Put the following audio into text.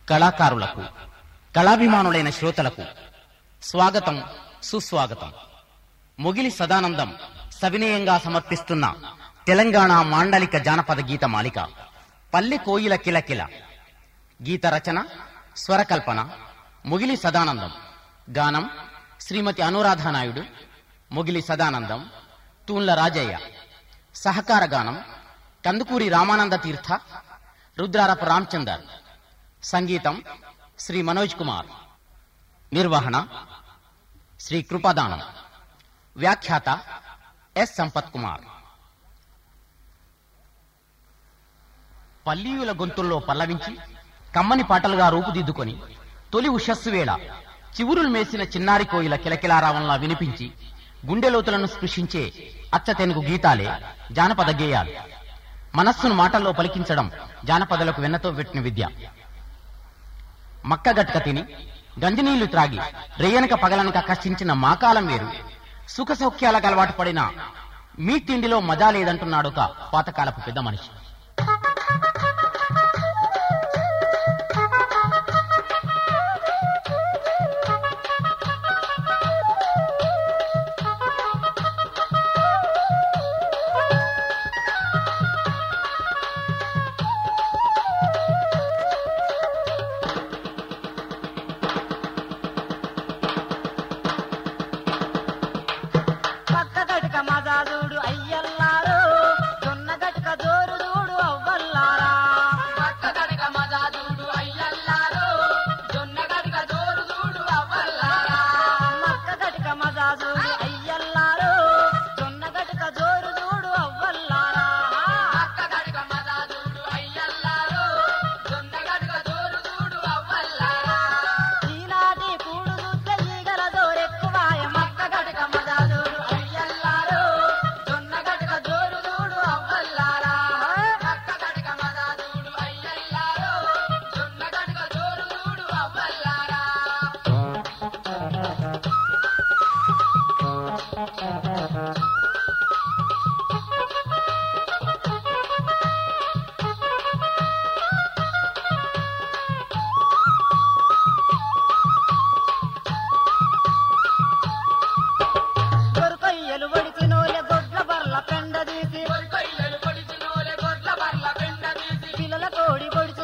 కళాకారులకు కళాభిమానులైన శ్రోతలకు స్వాగతం సుస్వాగతం మొగిలి సదానందం సవినయంగా సమర్పిస్తున్న తెలంగాణ మాండలిక జానపద గీత మాలిక పల్లె కోయిల కిలకిల గీత రచన స్వరకల్పన మొగిలి సదానందం గానం శ్రీమతి అనురాధ నాయుడు మొగిలి సదానందం తూన్ల రాజయ్య సహకార గానం కందుకూరి రామానంద తీర్థ రుద్రారపు రామచందర్ సంగీతం శ్రీ మనోజ్ కుమార్ నిర్వహణ శ్రీ కృపదానం వ్యాఖ్యాత ఎస్ సంపత్ కుమార్ పల్లీయుల గొంతుల్లో పల్లవించి కమ్మని పాటలుగా రూపుదిద్దుకొని తొలి ఉషస్సు వేళ చివురులు మేసిన చిన్నారి కోయిల కిలకిలారావంలా వినిపించి గుండెలోతులను స్పృశించే అచ్చ తెనుగు గీతాలే జానపద గేయాలు మనస్సును మాటల్లో పలికించడం జానపదలకు వెన్నతో పెట్టిన విద్య మక్కగట్క తిని గంజినీళ్లు త్రాగి రేయనక పగలనక కష్టించిన మాకాలం వేరు సుఖ సౌఖ్యాలకు అలవాటు పడిన మీ తిండిలో మజా లేదంటున్నాడు ఒక పాతకాలపు పెద్ద మనిషి పక్క గటుక మజాదుడు అయ్యల్లారు జొన్న గటుక జోరు దూడు అవ్వల్లారా పక్క గడక మజాదుడు అయ్యల్లారు జొన్న గడక జోరు దూడు అవ్వల్లారా మక్క గటుక మజాదుడు అయ్యల్లారు జొన్న గటుక జోరు దూడు అవ్వల్లారా పక్క గడక మజాదుడు అయ్యల్లారు జొన్న గడక జోరు దూడు అవ్వల్లారా ఈనాటి కూడు చూస్తే ఈగల దోరెక్కువాయ మక్క గటుక మజాదుడు అయ్యల్లారు జొన్న గడక జోరు దూడు అవ్వల్లారా పక్క గడక మజాదుడు అయ్యల్లారు జొన్న గడక జోరు దూడు అవ్వల్లారా దొరకొయ్యలు వడిచినోలే గొడ్ల బర్ల పెండ తీసి కొయ్యలు పొడిచినోలే గొడ్ల బర్ల పెండ తీసి పిల్లల కోడి పొడిచి